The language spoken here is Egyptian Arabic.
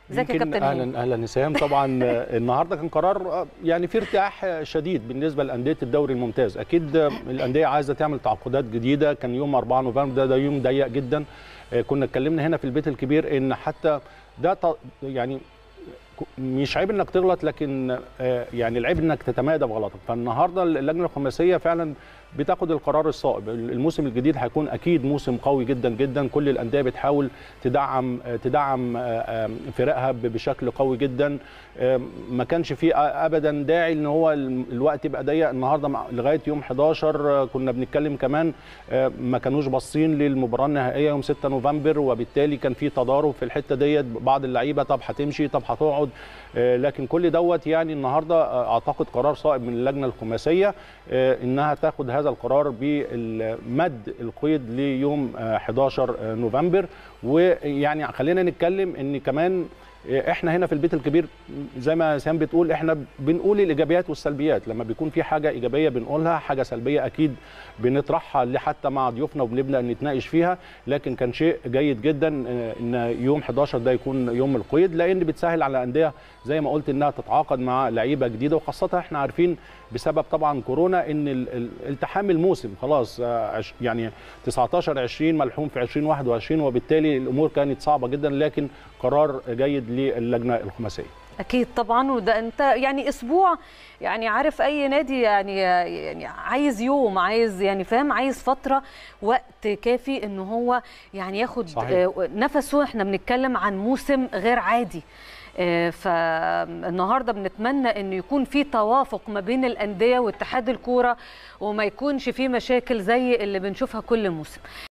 ازيك يا يمكن كابتن هاني اهلا اهلا هشام طبعا آه، النهارده كان قرار آه، يعني في ارتياح آه، شديد بالنسبه لانديه الدوري الممتاز اكيد آه، الانديه عايزه تعمل تعاقدات جديده كان يوم 4 نوفمبر ده, ده يوم ضيق جدا آه، كنا اتكلمنا هنا في البيت الكبير ان حتى ده ط- يعني ك- مش عيب انك تغلط لكن آه، يعني العيب انك تتمادى في غلطك فالنهارده اللجنه الخماسيه فعلا بتاخد القرار الصائب الموسم الجديد هيكون اكيد موسم قوي جدا جدا كل الانديه بتحاول تدعم تدعم آه، آه، فرقها ب- بشكل قوي جدا آه، ما كانش في ابدا داعي ان هو ال- الوقت يبقى ضيق النهارده مع- لغايه يوم 11 آه، كنا بنتكلم كمان آه، ما كانوش باصين للمباراه النهائيه يوم 6 نوفمبر وبالتالي كان في تضارب في الحته ديت بعض اللعيبه طب هتمشي طب هتقعد آه، لكن كل دوت يعني النهارده آه، اعتقد قرار صائب من اللجنه الخماسيه آه، انها تاخد هذا القرار بمد القيد ليوم آه، 11 نوفمبر ويعني خلينا نتكلم ان كمان احنا هنا في البيت الكبير زي ما سام بتقول احنا بنقول الايجابيات والسلبيات لما بيكون في حاجه ايجابيه بنقولها حاجه سلبيه اكيد بنطرحها اللي حتى مع ضيوفنا وبنبدا نتناقش فيها لكن كان شيء جيد جدا اه، ان يوم 11 ده يكون يوم القيد لان بتسهل على الانديه زي ما قلت انها تتعاقد مع لعيبه جديده وخاصه احنا عارفين بسبب طبعا كورونا ان ال- ال- التحام الموسم خلاص اه، عش- يعني 19 20 ملحوم في 2021 وبالتالي الامور كانت صعبه جدا لكن قرار جيد للجنه الخماسيه اكيد طبعا وده انت يعني اسبوع يعني عارف اي نادي يعني يعني عايز يوم عايز يعني فاهم عايز فتره وقت كافي ان هو يعني ياخد صحيح. آه، نفسه احنا بنتكلم عن موسم غير عادي آه، فالنهارده بنتمنى ان يكون في توافق ما بين الانديه واتحاد الكوره وما يكونش في مشاكل زي اللي بنشوفها كل موسم